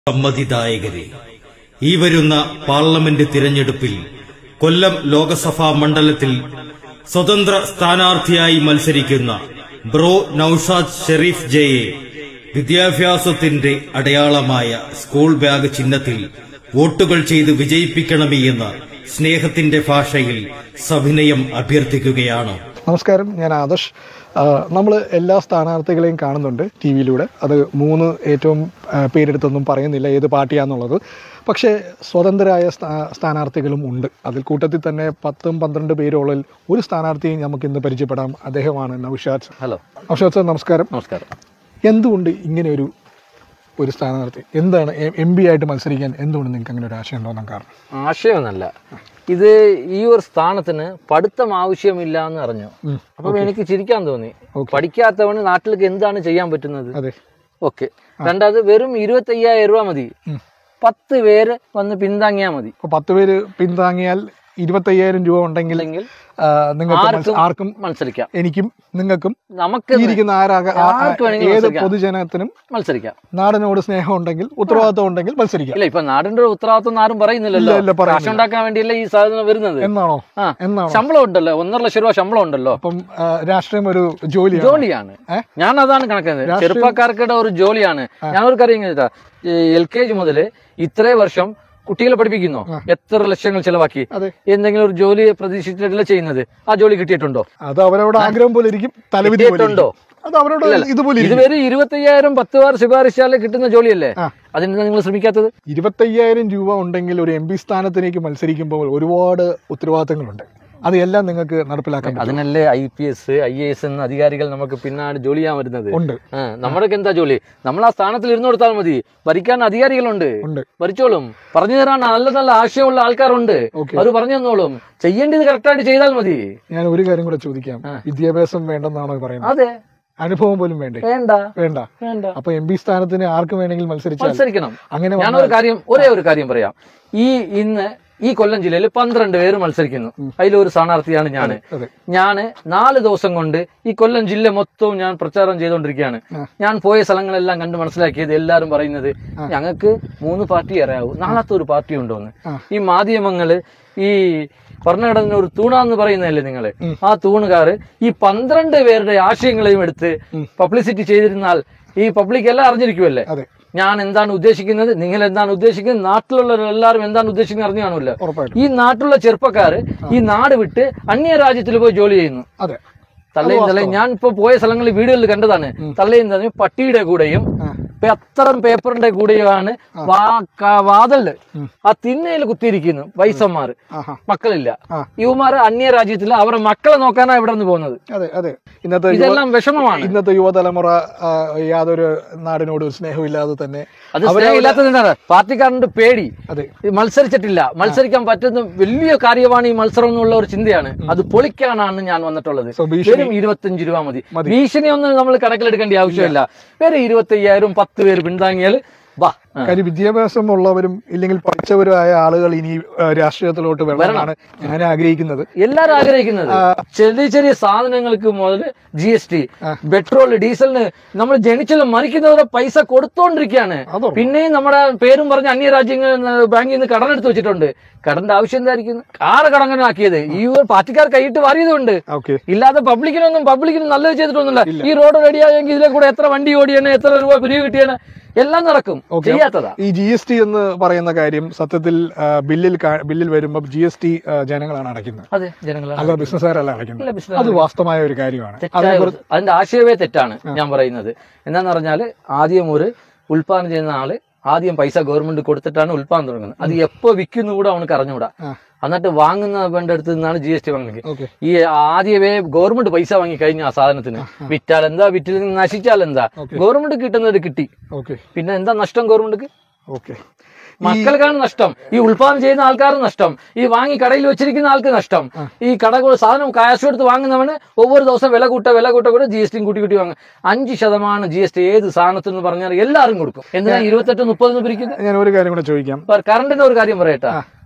സമ്മതിദായകരെ ഈ വരുന്ന പാർലമെന്റ് തിരഞ്ഞെടുപ്പിൽ കൊല്ലം ലോകസഭാ മണ്ഡലത്തിൽ സ്വതന്ത്ര സ്ഥാനാർത്ഥിയായി മത്സരിക്കുന്ന ബ്രോ നൌഷാദ് ഷെരീഫ് ജയെ വിദ്യാഭ്യാസത്തിന്റെ അടയാളമായ സ്കൂൾ ബാഗ് ചിഹ്നത്തിൽ വോട്ടുകൾ ചെയ്ത് വിജയിപ്പിക്കണമേ എന്ന് സ്നേഹത്തിന്റെ ഭാഷയിൽ സവിനയം അഭ്യർത്ഥിക്കുകയാണ് നമസ്കാരം ഞാൻ ആദർശ് നമ്മൾ എല്ലാ സ്ഥാനാർത്ഥികളെയും കാണുന്നുണ്ട് ടി വിയിലൂടെ അത് മൂന്ന് ഏറ്റവും ആ, പേരെടുത്തൊന്നും പറയുന്നില്ല ഏത് പാർട്ടിയാന്നുള്ളത് പക്ഷേ സ്വതന്ത്രരായ സ്ഥാ- സ്ഥാനാർത്ഥികളും ഉണ്ട് അതിൽ കൂട്ടത്തിൽ തന്നെ പത്തും പന്ത്രണ്ട് പേരുള്ളിൽ ഒരു സ്ഥാനാർത്ഥിയും നമുക്ക് ഇന്ന് പരിചയപ്പെടാം അദ്ദേഹമാണ് നൌഷാദ് ഹലോ നൌഷാദ് സാർ നമസ്കാരം നമസ്കാരം എന്തുകൊണ്ട് ഇങ്ങനെ ഒരു ഒരു സ്ഥാനാർത്ഥി എന്താണ് എം പി ആയിട്ട് മത്സരിക്കാൻ എന്തുകൊണ്ട് നിങ്ങൾക്ക് അങ്ങനെ ഒരു ആശയം ഉണ്ടോന്നാണ് കാരണം ആശയമൊന്നല്ല ഇത് ഈ ഒരു സ്ഥാനത്തിന് പഠിത്തം ആവശ്യമില്ല എന്ന് അറിഞ്ഞു ഉം. അപ്പം എനിക്ക് ചിരിക്കാൻ തോന്നി പഠിക്കാത്തവന് നാട്ടിലേക്ക് എന്താണ് ചെയ്യാൻ പറ്റുന്നത് അതെ ഓക്കെ രണ്ടാമത് വെറും ഇരുപത്തി അയ്യായിരം രൂപ മതി പത്ത് പേര് വന്ന് പിന്താങ്ങിയാൽ മതി അപ്പോൾ പത്ത് പേര് പിന്താങ്ങിയാൽ ഇരുപത്തയ്യായിരം രൂപ ഉണ്ടെങ്കിൽ അല്ലെങ്കിൽ ആ, നിങ്ങൾക്ക് മത്സ- ആർക്കും ആർക്കും മത്സരിക്കാം എനിക്കും നിങ്ങൾക്കും നമുക്ക് ഈ ഇരിക്കുന്ന ആരാക ആ- ആ- ആർക്ക് വേണമെങ്കിലും ഏത് മത്സരിക്കാം. പൊതുജനത്തിനും മത്സരിക്കാം നാടിനോട് സ്നേഹം ഉണ്ടെങ്കിൽ ഉത്തരവാദിത്വം ഉണ്ടെങ്കിൽ മത്സരിക്കാം ഇല്ല ഇപ്പൊ നാടിന്റെ ഉത്തരവാദിത്വം ഒന്നും ആരും പറയുന്നില്ലല്ലോ ഇല്ല, ഇല്ല, പറയുന്നില്ല. കാശ് ഉണ്ടാക്കാൻ വേണ്ടിയല്ലേ ഈ സാധനം വരുന്നത് എന്നാണോ ആ എന്നാണോ ശമ്പളം ഉണ്ടല്ലോ ഒന്നര ലക്ഷം രൂപ ശമ്പളം ഉണ്ടല്ലോ അപ്പം ആ, രാഷ്ട്രീയം ഒരു ജോലിയാണ് ജോലിയാണ് ഏ? ഞാൻ അതാണ് കണക്കുന്നത് രാഷ്ട്രീയം- ചെറുപ്പക്കാർക്കുടെ ഒരു ജോലിയാണ് ഞാനൊരു കാര്യം കേട്ടാ എൽ കെ ജി മുതല് ഇത്രേ വർഷം കുട്ടികളെ പഠിപ്പിക്കുന്നു എത്ര ലക്ഷങ്ങൾ ചെലവാക്കി അതെ. എന്തെങ്കിലും ഒരു ജോലി പ്രതീക്ഷിച്ചിട്ടല്ല ചെയ്യുന്നത് ആ ജോലി കിട്ടിയിട്ടുണ്ടോ അത് അവരവരുടെ ആഗ്രഹം പോലെ ഇരിക്കും തലവിധി പോലെ കിട്ടിയിട്ടുണ്ടോ? ഇരിക്കും. അത് അവരോട് ഇതുപോലെ ഇരിക്കും ഇതുവരെ ഇരുപത്തി അയ്യായിരം പത്ത് വാർ ശുപാർശാല് കിട്ടുന്ന ജോലിയല്ലേ ആ. അതിന് നിങ്ങൾ ശ്രമിക്കാത്തത് ഇരുപത്തയ്യായിരം രൂപ ഉണ്ടെങ്കിൽ ഒരു എം പി സ്ഥാനത്തിലേക്ക് മത്സരിക്കുമ്പോൾ ഒരുപാട് ഉത്തരവാദിത്തങ്ങളുണ്ട് അത് എല്ലാം നിങ്ങൾക്ക് നടപ്പിലാക്കാൻ പറ്റും അതിനല്ലേ I P S I A S എന്ന അധികാരികൾ നമുക്ക് പിന്നാണ് ജോലി ചെയ്യാൻ വരുന്നത് ഉണ്ട് ആ, നമ്മുടെയൊക്കെ എന്താ ജോലി നമ്മൾ ആ സ്ഥാനത്തിൽ ഇരുന്ന് കൊടുത്താൽ മതി ഭരിക്കാൻ അധികാരികളുണ്ട് ഉണ്ട് ഭരിച്ചോളും പറഞ്ഞു തരാൻ നല്ല നല്ല ആശയമുള്ള ആൾക്കാരുണ്ട് ഓക്കെ അവർ പറഞ്ഞു തന്നോളും ചെയ്യേണ്ടത് കറക്റ്റായിട്ട് ചെയ്താൽ മതി ഞാൻ ഒരു കാര്യം കൂടെ ചോദിക്കാം വിദ്യാഭ്യാസം വേണ്ടെന്നാണോ പറയുന്നത് അതെ അനുഭവം പോലും വേണ്ടേ വേണ്ട വേണ്ട വേണ്ട അപ്പൊ എം പി സ്ഥാനത്തിന് ആർക്ക് വേണമെങ്കിൽ മത്സരിച്ചാൽ മത്സരിക്കണം അങ്ങനെ ഞാനൊരു കാര്യം ഒരേ ഒരു കാര്യം പറയാം ഈ ഇന്ന് ഈ കൊല്ലം ജില്ലയിൽ പന്ത്രണ്ട് പേര് മത്സരിക്കുന്നു അതിലൊരു സ്ഥാനാർത്ഥിയാണ് ഞാൻ അതെ ഞാന് നാല് ദിവസം കൊണ്ട് ഈ കൊല്ലം ജില്ല മൊത്തവും ഞാൻ പ്രചാരണം ചെയ്തുകൊണ്ടിരിക്കുകയാണ് ആ. ഞാൻ പോയ സ്ഥലങ്ങളെല്ലാം കണ്ട് മനസ്സിലാക്കിയത് എല്ലാവരും പറയുന്നത് ഞങ്ങൾക്ക് മൂന്ന് പാർട്ടി അറിയാവൂ നാളത്തെ ഒരു പാർട്ടി ഉണ്ടോന്ന് ആ. ഈ മാധ്യമങ്ങള് ഈ ഭരണഘടന ഒരു തൂണാന്ന് പറയുന്നതല്ലേ നിങ്ങള് ആ തൂണുകാര് ഈ പന്ത്രണ്ട് പേരുടെ ആശയങ്ങളെയും എടുത്ത് പബ്ലിസിറ്റി ചെയ്തിരുന്നാൽ ഈ പബ്ലിക് എല്ലാം അറിഞ്ഞിരിക്കുമല്ലേ അതെ ഞാൻ എന്താണ് ഉദ്ദേശിക്കുന്നത് നിങ്ങൾ എന്താണ് ഉദ്ദേശിക്കുന്നത് നാട്ടിലുള്ളവരെല്ലാവരും എന്താണ് ഉദ്ദേശിക്കുന്നത് അറിഞ്ഞു കാണുമല്ലോ ഉറപ്പായിട്ടും ഈ നാട്ടിലുള്ള ചെറുപ്പക്കാര് ഈ നാട് വിട്ട് അന്യ രാജ്യത്തിൽ പോയി ജോലി ചെയ്യുന്നു അതെ തള്ളയും തള്ളയും ഞാൻ ഇപ്പൊ പോയ സ്ഥലങ്ങളിൽ വീടുകളിൽ കണ്ടതാണ് തള്ളയും തള്ളയും പട്ടിയുടെ കൂടെയും പത്രം പേപ്പറിന്റെ കൂടെയുമാണ് വാ- ക- വാതലില് ആ തിന്നയിൽ കുത്തിയിരിക്കുന്നു വയസ്സന്മാര് ആഹാ മക്കളില്ല ആ. ഇവന്മാര് അന്യ രാജ്യത്തില് അവരുടെ മക്കളെ നോക്കാനാ ഇവിടെ നിന്ന് പോകുന്നത് അതെ അതെ ഇന്നത്തെ യുവ- ഇതെല്ലാം വിഷമമാണ് ഇന്നത്തെ യുവതലമുറ ആ, യാതൊരു നാടിനോട് ഒരു സ്നേഹമില്ലാതെ തന്നെ അത് സ്നേഹമില്ലാത്തത് എന്താണ് പാർട്ടിക്കാരന്റെ പേടി അതെ ഇത് മത്സരിച്ചിട്ടില്ല മത്സരിക്കാൻ പറ്റുന്ന വലിയ കാര്യമാണ് ഈ മത്സരം എന്നുള്ള ഒരു ചിന്തയാണ് അത് പൊളിക്കാനാണ് ഞാൻ വന്നിട്ടുള്ളത് So, ഭീഷണി- വെറും ഇരുപത്തഞ്ച് രൂപ മതി ഭീഷണി ഒന്നും നമ്മൾ കണക്കിലെടുക്കേണ്ട ആവശ്യമില്ല വേറെ ഇരുപത്തി അയ്യായിരം പത്ത് പേര് പിന്താങ്ങിയാൽ വാ ആ. കാര്യം വിദ്യാഭ്യാസം ഉള്ളവരും ഇല്ലെങ്കിൽ പഠിച്ചവരുമായ ആളുകൾ ഇനി ആ, രാഷ്ട്രീയത്തിലോട്ട് വരണമെന്നാണ് ഞാൻ ആഗ്രഹിക്കുന്നത് എല്ലാരും ആഗ്രഹിക്കുന്നത് ചെറിയ ചെറിയ സാധനങ്ങൾക്ക് മുതൽ ജി എസ് ടി പെട്രോൾ ഡീസലിന് നമ്മൾ ജനിച്ചത് മരിക്കുന്നവരെ പൈസ കൊടുത്തോണ്ടിരിക്കുകയാണ് അതുറപ്പ്. പിന്നെയും നമ്മുടെ പേരും പറഞ്ഞ് അന്യ രാജ്യങ്ങളിൽ ബാങ്കിൽ നിന്ന് കടമെടുത്ത് വെച്ചിട്ടുണ്ട് കടന്റെ ആവശ്യം എന്തായിരിക്കും ആറ് കടങ്ങനാക്കിയത് ഈ ഒരു പാർട്ടിക്കാർ കൈയിട്ട് വാരിയതുകൊണ്ട് ഓക്കെ ഇല്ലാതെ പബ്ലിക്കിനൊന്നും പബ്ലിക്കിന് നല്ലത് ചെയ്തിട്ടൊന്നുമില്ല ഈ റോഡ് റെഡിയായെങ്കിൽ ഇതിലെ കൂടെ എത്ര വണ്ടി ഓടിയാണ് എത്ര രൂപ പിരിവ് കിട്ടിയാണ് എല്ലാം നടക്കും ചെയ്യാത്തതാ ഈ ജി എസ് ടി എന്ന് പറയുന്ന കാര്യം സത്യത്തിൽ ആ, ബില്ലിൽ കാ- ബില്ലിൽ വരുമ്പോൾ ജി എസ് ടി ജനങ്ങളാണ് അടയ്ക്കുന്നത് അതെ ജനങ്ങളാണ് അല്ല ബിസിനസ്സുകാരല്ല ഇല്ല, അടയ്ക്കുന്നത് business അത് വാസ്തവമായ ഒരു കാര്യമാണ് തെറ്റായ ഒരു- അതിന്റെ ആശയമേ തെറ്റാണ് ഞാൻ പറയുന്നത് എന്താന്ന് പറഞ്ഞാല് ആദ്യം ഒരു ഉൽപാദനം ചെയ്യുന്ന ആള് ആദ്യം പൈസ ഗവൺമെന്റ് കൊടുത്തിട്ടാണ് ഉൽപാദനം തുടങ്ങുന്നത് അത് എപ്പോ വിൽക്കുന്നു കൂടെ അവനക്ക് അറിഞ്ഞുകൂടാ ആ. എന്നിട്ട് വാങ്ങുന്ന വേണ്ട അടുത്ത് നിന്നാണ് ജി എസ് ടി വാങ്ങുന്നത് ഓക്കെ ഈ ആദ്യമേ ഗവൺമെന്റ് പൈസ വാങ്ങി കഴിഞ്ഞു ആ സാധനത്തിന് വിറ്റാൽ എന്താ വിറ്റിൽ നിന്ന് നശിച്ചാൽ എന്താ ഗവൺമെന്റ് കിട്ടുന്നത് കിട്ടി ഓക്കെ പിന്നെ എന്താ നഷ്ടം ഗവൺമെന്റിക്ക് ഓക്കെ മക്കൾക്കാണ് നഷ്ടം ഈ ഉൽപാദനം ചെയ്യുന്ന ആൾക്കാർക്ക് നഷ്ടം ഈ വാങ്ങി കടയിൽ വെച്ചിരിക്കുന്ന ആൾക്ക് നഷ്ടം ഈ കടകൾ സാധനം കാശ് കൊടുത്ത് വാങ്ങുന്നവന് ഒவ்வொரு ദിവസം വില കൂട്ട വില കൂട്ട കൂടെ ജി എസ് ടി കൂട്ടി കൂട്ടി വാങ്ങും അഞ്ച് ശതമാനം ജി എസ് ടി ഏത് സാധനത്തിന് പറഞ്ഞാൽ എല്ലാവരും കൊടുക്കും എന്തിനാ ഇരുപത്തെട്ട് മുപ്പതെന്ന് പിരിക്കുന്നത് ഞാൻ ഒരു കാര്യം കൂടെ ചോദിക്കാം കറണ്ടിന്റെ ഒരു കാര്യം പറയട്ടെ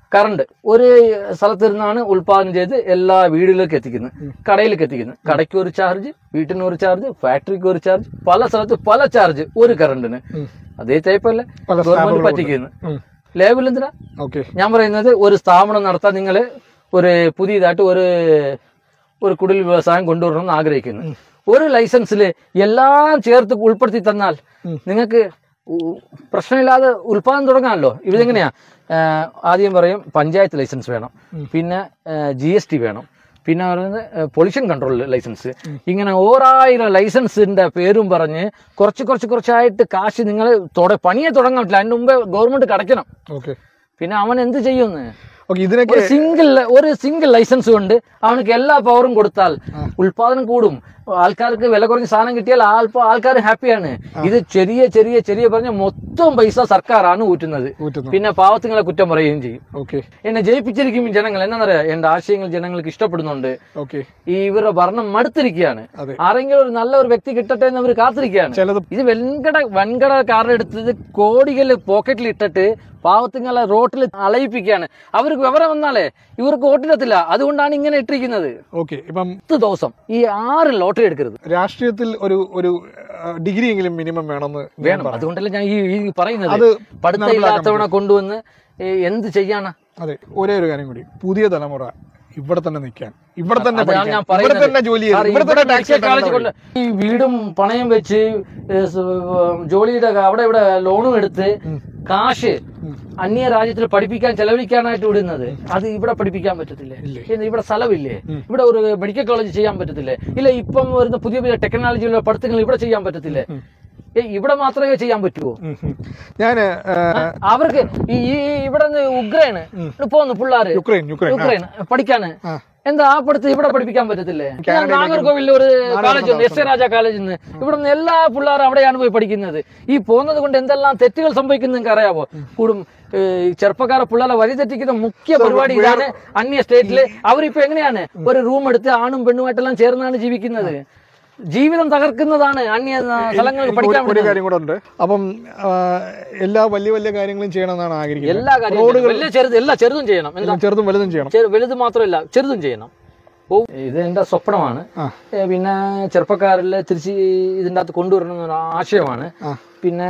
കറണ്ട് ഒരു സ്ഥലത്ത് ഇരുന്നാണ് ഉൽപാദനം ചെയ്ത് എല്ലാ വീടുകളിലേക്ക് എത്തിക്കുന്നത് കടയിലേക്ക് എത്തിക്കുന്നത് കടയ്ക്ക് ഒരു ചാർജ് വീട്ടിന് ഒരു ചാർജ് ഫാക്ടറിക്ക് ഒരു ചാർജ് പല സ്ഥലത്ത് പല ചാർജ് ഒരു കറണ്ടിന് അതേ ടൈപ്പല്ലേ പല ഗവൺമെന്റ് സ്ലാബുകളുണ്ട്. പറ്റിക്കുന്നത് ഉം. ലേബൽ എന്തിനാ ഓക്കെ ഞാൻ പറയുന്നത് ഒരു സ്ഥാപനം നടത്താൻ നിങ്ങൾ ഒരു പുതിയതായിട്ട് ഒരു ഒരു കുടിൽ വ്യവസായം കൊണ്ടുവരണം എന്ന് ആഗ്രഹിക്കുന്നു ഒരു ലൈസൻസിൽ എല്ലാം ചേർത്ത് ഉൾപ്പെടുത്തി തന്നാൽ നിങ്ങൾക്ക് ഉ- പ്രശ്നമില്ലാതെ ഉൽപാദനം തുടങ്ങാമല്ലോ ഇതെങ്ങനെയാ ആ, ആദ്യം പറയും പഞ്ചായത്ത് ലൈസൻസ് വേണം പിന്നെ ജി എസ് ടി വേണം പിന്നെ പറയുന്നത് പൊല്യൂഷൻ കൺട്രോൾ ലൈസൻസ് ഇങ്ങനെ ഓരായിരം ലൈസൻസിന്റെ പേരും പറഞ്ഞ് കുറച്ച് കുറച്ച് കുറച്ചായിട്ട് കാശ് നിങ്ങൾ പണിയെ തുടങ്ങാൻ പറ്റില്ല അതിന് മുമ്പേ ഗവൺമെന്റ് കടയ്ക്കണം ഓക്കെ പിന്നെ അവൻ എന്ത് ചെയ്യുമെന്ന് ഓക്കെ ഇതിനൊക്കെ ഒരു സിംഗിൾ ഒരു സിംഗിൾ ലൈസൻസ് കൊണ്ട് അവനക്ക് എല്ലാ പവറും കൊടുത്താൽ ഉൽപാദനം കൂടും ആൾക്കാർക്ക് വില കുറഞ്ഞ സാധനം കിട്ടിയാൽ ആൾക്കാർ ഹാപ്പിയാണ് ഇത് ചെറിയ ചെറിയ ചെറിയ പറഞ്ഞ മൊത്തം പൈസ സർക്കാരാണ് ഊറ്റുന്നത് ഊറ്റുന്നു പിന്നെ പാവത്തുങ്ങളെ കുറ്റം പറയുകയും ചെയ്യും ഓക്കെ എന്നെ ജയിപ്പിച്ചിരിക്കും ഈ ജനങ്ങൾ എന്നറിയാ എന്റെ ആശയങ്ങൾ ജനങ്ങൾക്ക് ഇഷ്ടപ്പെടുന്നുണ്ട് ഓക്കെ ഈ ഇവരുടെ ഭരണം മടുത്തിരിക്കുകയാണ് അതെ. ആരെങ്കിലും ഒരു നല്ല ഒരു വ്യക്തി കിട്ടട്ടെ എന്ന് അവർ കാത്തിരിക്കുകയാണ് ചിലത് ഇത് വൻകട വൻകട കാരുടെ എടുത്തത് കോടികൾ പോക്കറ്റിൽ ഇട്ടിട്ട് പാവത്തുങ്ങളെ റോട്ടിൽ അലയിപ്പിക്കുകയാണ് അവർക്ക് വിവരം വന്നാലേ ഇവർക്ക് വോട്ടിടത്തില്ല അതുകൊണ്ടാണ് ഇങ്ങനെ ഇട്ടിരിക്കുന്നത് ഓക്കെ ഇപ്പം പത്ത് ദിവസം ഈ ആറ് ലോട്ടറി എടുക്കരുത് രാഷ്ട്രീയത്തിൽ ഒരു ഒരു ഡിഗ്രി എങ്കിലും മിനിമം വേണമെന്ന് ഞാൻ വേണം പറയാം. അതുകൊണ്ടല്ല ഞാൻ ഈ ഈ പറയുന്നത് അത് പഠിത്തമില്ലാത്തവനെ കൊണ്ടുവന്ന് ഏ, എന്ത് ചെയ്യാനാ അതെ ഒരേ ഒരു കാര്യം കൂടി പുതിയ തലമുറ ഇവിടെ തന്നെ നിൽക്കാൻ ഇവിടെ തന്നെ അതാണ് പഠിക്കാൻ, ഞാൻ ഇവിടെ പറയുന്നത്. തന്നെ ജോലി ചെയ്ത് സാർ, ഇവിടെ ഇവിടെ തന്നെ ടാക്സ് മെഡിക്കൽ കോളേജ് കൊണ്ട് ഈ വീടും പണയം വെച്ച് ഏ, സ്, ജോലിയുടെ അവിടെ ഇവിടെ ലോണും എടുത്ത് കാശ് അന്യ രാജ്യത്തിൽ പഠിപ്പിക്കാൻ ചെലവഴിക്കാനായിട്ട് വിടുന്നത് അത് ഇവിടെ പഠിപ്പിക്കാൻ പറ്റത്തില്ലേ ഇത് ഇവിടെ സ്ഥലമില്ലേ ഇവിടെ ഒരു മെഡിക്കൽ കോളേജ് ചെയ്യാൻ പറ്റത്തില്ലേ ഇല്ല ഇപ്പം വരുന്ന പുതിയ പുതിയ ടെക്നോളജിയുള്ള പഠിത്തങ്ങൾ ഇവിടെ ചെയ്യാൻ പറ്റത്തില്ലേ ഏ, ഇവിടെ മാത്രമേ ചെയ്യാൻ പറ്റുമോ ഞാൻ അവർക്ക് ഈ ഈ- ഇവിടെ നിന്ന് ഉക്രൈന് പോകുന്നു പിള്ളേര് യുക്രൈൻ യുക്രൈൻ ആ. യുക്രൈൻ പഠിക്കാന് ആ. എന്താ ആ പഠിത്തം ഇവിടെ പഠിപ്പിക്കാൻ പറ്റത്തില്ലേ കാനഡയിലേക്ക് നാഗർകോവിലിൽ ഒരു കോളേജ് ഉണ്ട് എസ് എ രാജ കോളേജിൽ നിന്ന് ഇവിടെ നിന്ന് എല്ലാ പിള്ളേരും അവിടെയാണ് പോയി പഠിക്കുന്നത് ഈ പോകുന്നത് കൊണ്ട് എന്തെല്ലാം തെറ്റുകൾ സംഭവിക്കുന്നത് നിങ്ങൾക്ക് അറിയാവോ കൂടും ഏ, ഈ ചെറുപ്പക്കാരെ പിള്ളേരെ വഴിതെറ്റിക്കുന്ന മുഖ്യ പരിപാടി ഇതാണ് അന്യ സ്റ്റേറ്റില് അവരിപ്പോ എങ്ങനെയാണ് ഒരു റൂം എടുത്ത് ആണും പെണ്ണുമായിട്ടെല്ലാം ചേർന്നാണ് ജീവിക്കുന്നത് ജീവിതം തകർക്കുന്നതാണ് അന്യ സ്ഥലങ്ങളിൽ എനിക്ക് പഠിക്കാൻ ഒരു- ഒരു വിടുന്നത്. കാര്യം കൂടെ ഉണ്ട് അപ്പം ആ, എല്ലാ വലിയ വലിയ കാര്യങ്ങളും ചെയ്യണമെന്നാണ് ആഗ്രഹിക്കുന്നത് എല്ലാ കാര്യവും വലിയ ചെറുത് എല്ലാ ചെറുതും ചെയ്യണം എന്താ എല്ലാം ചെറുതും വലുതും ചെയ്യണം ചെറു- വലുത് മാത്രമല്ല ചെറുതും ചെയ്യണം ഓ ഇത് എന്റെ സ്വപ്നമാണ് ആ. ഏ, പിന്നെ ചെറുപ്പക്കാരിൽ തിരിച്ച് ഇതിൻ്റെ അകത്ത് കൊണ്ടുവരണം എന്നൊരു ആശയമാണ് ആ. പിന്നെ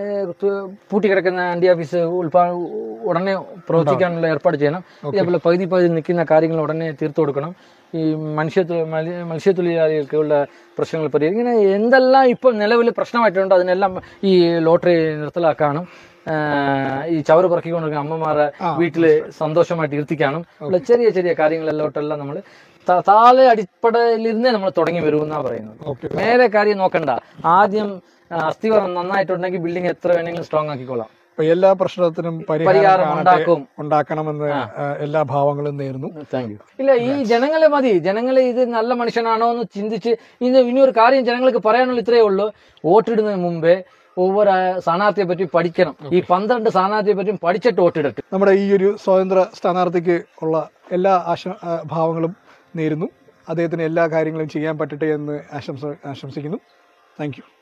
തു- പൂട്ടിക്കിടക്കുന്ന ആന്റി ഓഫീസ് ഉൾപാ ഉടനെ പ്രവർത്തിക്കാനുള്ള ഏർപ്പാട് ചെയ്യണം ഇതേപോലെ പകുതി പകുതി നിൽക്കുന്ന കാര്യങ്ങൾ ഉടനെ തീർത്തു കൊടുക്കണം ഈ മനുഷ്യ മത്സ്യത്തൊഴിലാളികൾക്കുള്ള പ്രശ്നങ്ങൾ പരിഹരിക്കും ഇങ്ങനെ എന്തെല്ലാം ഇപ്പം നിലവിൽ പ്രശ്നമായിട്ടുണ്ട് അതിനെല്ലാം ഈ ലോട്ടറി നിർത്തലാക്കാനും ആ, ഈ ചവറ് പറക്കിക്കൊണ്ടിരിക്കുന്ന അമ്മമാരെ വീട്ടില് സന്തോഷമായിട്ട് ഇരുത്തിക്കാനും ഉള്ള ചെറിയ ചെറിയ കാര്യങ്ങളിലോട്ടെല്ലാം നമ്മൾ താഴെ അടിപ്പടയിലിരുന്നേ നമ്മൾ തുടങ്ങി വരുമെന്നാ പറയുന്നത് ഓക്കെ നേരെ കാര്യം നോക്കണ്ട ആദ്യം ആ, അസ്ഥിവാരം നന്നായിട്ടുണ്ടെങ്കിൽ ബിൽഡിംഗ് എത്ര വേണമെങ്കിലും സ്ട്രോങ് ആക്കിക്കോളാം അപ്പൊ എല്ലാ പ്രശ്നത്തിനും പരിഹാരം പരിഹാരം കാണട്ടെ, ഉണ്ടാക്കും. ഉണ്ടാക്കണമെന്ന് ആ, എല്ലാ ഭാവങ്ങളും നേരുന്നു താങ്ക് യു ഇല്ല ഈ ജനങ്ങളെ മതി ജനങ്ങളെ ഇത് നല്ല മനുഷ്യനാണോ എന്ന് ചിന്തിച്ച് ഇന്ന് ഇനി ഒരു കാര്യം ജനങ്ങൾക്ക് പറയാനുള്ള ഇത്രയേ ഉള്ളൂ വോട്ടിടുന്നതിന് മുമ്പേ ഒவ்வொரு സ്ഥാനാർത്ഥിയെ പറ്റി പഠിക്കണം ഈ പന്ത്രണ്ട് സ്ഥാനാർത്ഥിയെ പറ്റിയും പഠിച്ചിട്ട് വോട്ടിടട്ടെ നമ്മുടെ ഈ ഒരു സ്വതന്ത്ര സ്ഥാനാർത്ഥിക്ക് ഉള്ള എല്ലാ ആശ ആ, ഭാവങ്ങളും നേരുന്നു അദ്ദേഹത്തിന് എല്ലാ കാര്യങ്ങളും ചെയ്യാൻ പറ്റട്ടെ എന്ന് ആശംസ ആശംസിക്കുന്നു താങ്ക് യു